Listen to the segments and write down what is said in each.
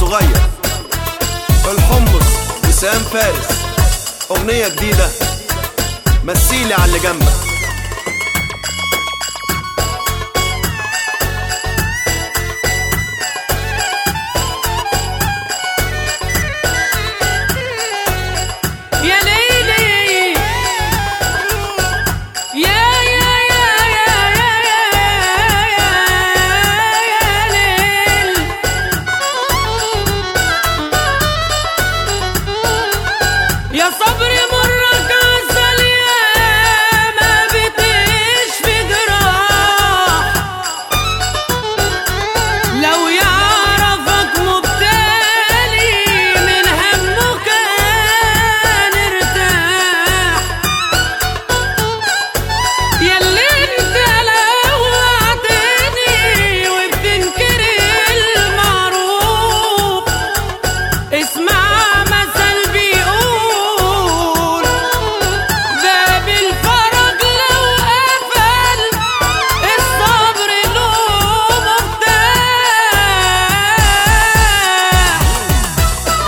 الصغير الحمص وسام فارس أغنية جديدة مثيلي على اللي جنبك يا ليلي يا يا يا يا يا يا يا ليل يا صبري مرك عسل يا ما بتشفي جراح لو يعرفك مبتلي من همه كان ارتاح ياللي انت لوعتني وبتنكر المعروف اسمع مثل بيقول باب الفرج لو قفل الصبر له مفتاح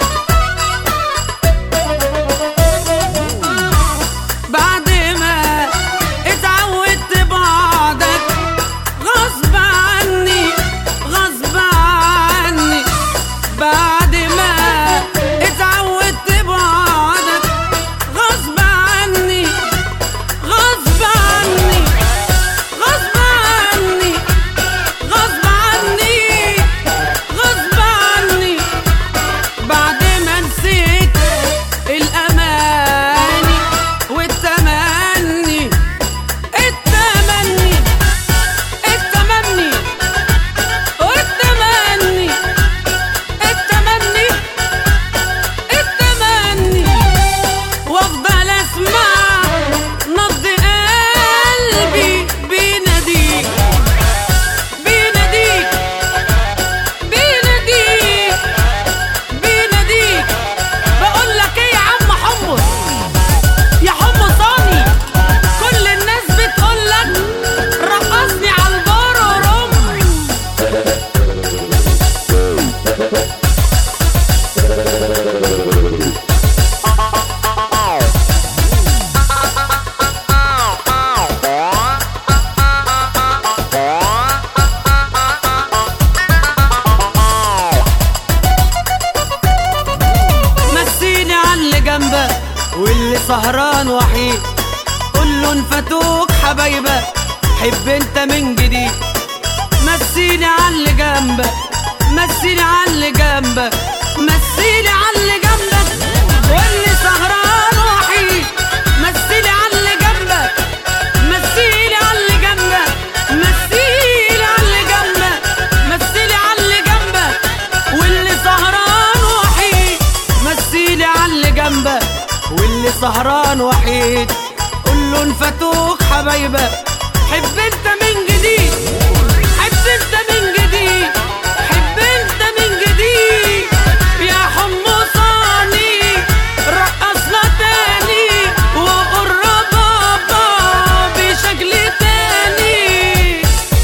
بعد ما اتعودت بعدك غصب عني غصب عني بعد ما اتعودت بعدك غصب عني غصب عني غصب عني غصب عني غصب عني بعد ما نسيت الأماني والتمني التمني التمني والتمني التمني التمني وافضل اسمع نبض قلبي بيناديك بيناديك بيناديك بيناديك بقول لك ايه يا عم حمص يا حمصاني كل الناس بتقول لك رقصني على البار ورم مسيني على اللي جنبك واللي سهران وحيد قول له انفتوك حبايبك حب انت من جديد مسيني على اللي جنبك مسيني على اللي جنبك مسيني على اللي جنبك واللي سهران وحيد مسيني على اللي جنبك مسيني على اللي جنبك مسيني على اللي جنبك مسيني على اللي جنبك واللي سهران وحيد مسيلي على اللي جنبك واللي سهران وحيد قول له انفتوك حبايبك حب انت من جديد حب انت من جديد حب انت من جديد يا حمصاني رقصنا تاني وقرب بابا بشكل تاني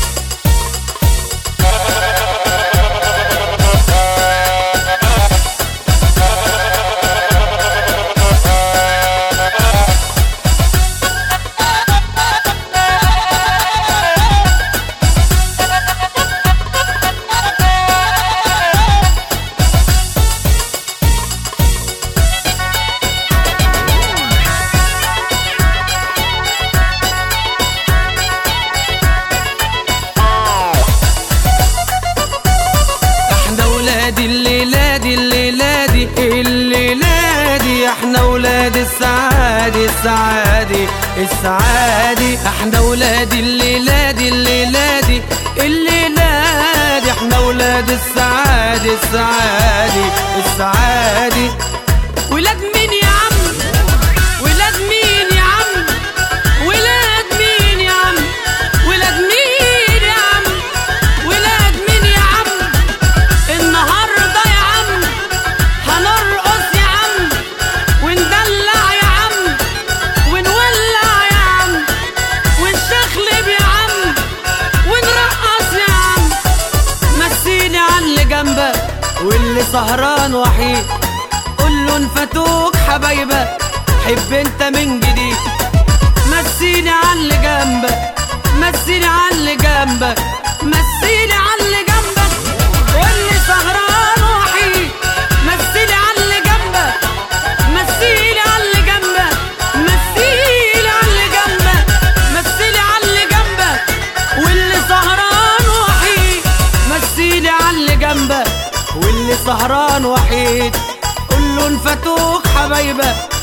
احنا ولادي الليلة دي الليلة دي الليلة دي احنا ولاد السعادة السعادة السعادة احنا ولاد الليلة دي الليلة دي الليلة دي احنا ولاد السعادة السعادة السعادة ولاد مين يا عم ولاد مين يا عم ولاد مين يا عم ولاد مين يا عم ولاد مين يا عم النهارده يا عم هنرقص يا عم وندلع يا عم ونولع يا عم ونشخلب يا عم ونرقص يا عم مسيني على اللي جنبك واللي واللي سهران وحيد قول له انفتوك حبايبك حب انت من جديد مسيني على اللي جنبك مسيني على اللي جنبك مسيني على اللي جنبك واللي سهران وحيد مسيني على اللي جنبك مسيني على اللي جنبك مسيني على اللي جنبك مسيني على اللي جنبك واللي سهران وحيد مسيني على اللي جنبك واللي سهران وحيد قول له انفتوك حبايبك